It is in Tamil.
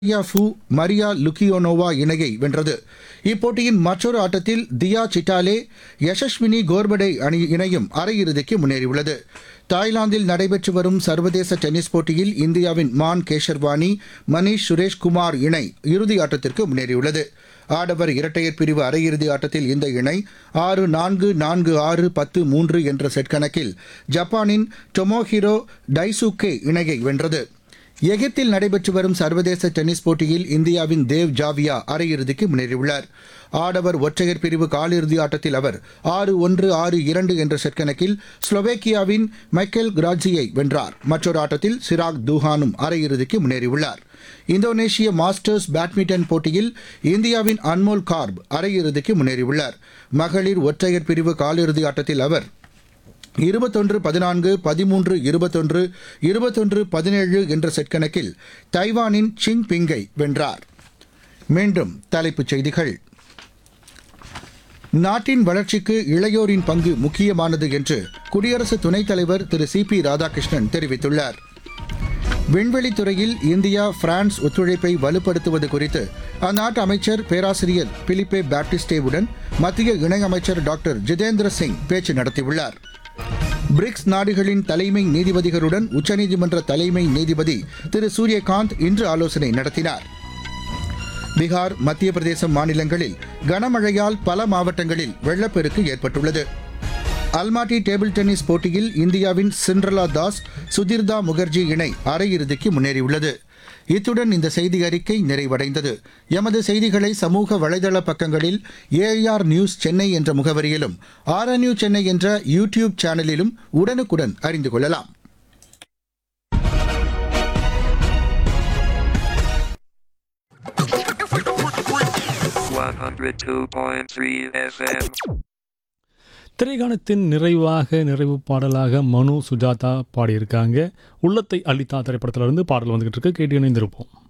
மரியா ஃபூ மரியா லுக்கியோனோவா இணையை வென்றது இப்போட்டியின் மற்றொரு ஆட்டத்தில் தியா சிட்டாலே யசஸ்வினி கோர்படே அணி இணையும் அரையிறுதிக்கு முன்னேறியுள்ளது தாய்லாந்தில் நடைபெற்று வரும் சர்வதேச டென்னிஸ் போட்டியில் இந்தியாவின் மான் கேஷர்வானி மணீஷ் சுரேஷ்குமார் இணை இறுதி ஆட்டத்திற்கு முன்னேறியுள்ளது ஆடவர் இரட்டையர் பிரிவு அரையிறுதி ஆட்டத்தில் இந்த இணை ஆறு நான்கு நான்கு ஆறு பத்து மூன்று என்ற செட் கணக்கில் ஜப்பானின் டொமோஹிரோ டைசுகே இணையை வென்றது எகிப்தில் நடைபெற்று வரும் சர்வதேச டென்னிஸ் போட்டியில் இந்தியாவின் தேவ் ஜாவியா அரையிறுதிக்கு முன்னேறியுள்ளார் ஆடவர் ஒற்றையர் பிரிவு காலிறுதி ஆட்டத்தில் அவர் ஆறு ஒன்று ஆறு இரண்டு என்ற செட் கணக்கில் ஸ்லோவேக்கியாவின் மைக்கேல் கிராட்சியை வென்றார் மற்றொரு ஆட்டத்தில் சிராக் தூஹானும் அரையிறுதிக்கு முன்னேறியுள்ளார் இந்தோனேஷிய மாஸ்டர்ஸ் பேட்மிண்டன் போட்டியில் இந்தியாவின் அன்மோல் கார்ப் அரையிறுதிக்கு முன்னேறியுள்ளார் மகளிர் ஒற்றையர் பிரிவு காலிறுதி ஆட்டத்தில் அவர் இருபத்தொன்று பதினான்கு பதிமூன்று இருபத்தொன்று இருபத்தொன்று பதினேழு என்ற செட் கணக்கில் தைவானின் சிங் பிங்கை வென்றார் மீண்டும் தலைப்புச் செய்திகள் நாட்டின் வளர்ச்சிக்கு இளையோரின் பங்கு முக்கியமானது என்று குடியரசு துணைத் தலைவர் திரு சி பி ராதாகிருஷ்ணன் தெரிவித்துள்ளார் விண்வெளித்துறையில் இந்தியா பிரான்ஸ் ஒத்துழைப்பை வலுப்படுத்துவது குறித்து அந்நாட்டு அமைச்சர் பேராசிரியர் பிலிப்பே பாப்டிஸ்டேவுடன் மத்திய இணையமைச்சர் டாக்டர் ஜிதேந்திர சிங் பேச்சு நடத்தியுள்ளார் பிரிக்ஸ் நாடுகளின் தலைமை நீதிபதிகளுடன் உச்சநீதிமன்ற தலைமை நீதிபதி திரு சூரியகாந்த் இன்று ஆலோசனை நடத்தினார் பீகார் மத்திய பிரதேசம் மாநிலங்களில் கனமழையால் பல மாவட்டங்களில் வெள்ளப்பெருக்கு ஏற்பட்டுள்ளது அல்மாட்டி டேபிள் டென்னிஸ் போட்டியில் இந்தியாவின் சிண்ட்ரலா தாஸ் சுதிர்தா முகர்ஜி இணை அரையிறுதிக்கு முன்னேறியுள்ளது இத்துடன் இந்த செய்தி அறிக்கை நிறைவடைந்தது எமது செய்திகளை சமூக வலைதள பக்கங்களில் ஏஆர் நியூஸ் சென்னை என்ற முகவரியிலும் ஆர்என்யூ சென்னை என்ற யூ டியூப் சேனலிலும் உடனுக்குடன் அறிந்து கொள்ளலாம் One hundred two point three FM. திரைக்காணத்தின் நிறைவாக நிறைவு பாடலாக மனு சுஜாதா பாடியிருக்காங்க உள்ளத்தை அளித்தா திரைப்படத்துல இருந்து பாடல் வந்துகிட்டு இருக்கு கேட்டு இணைந்திருப்போம்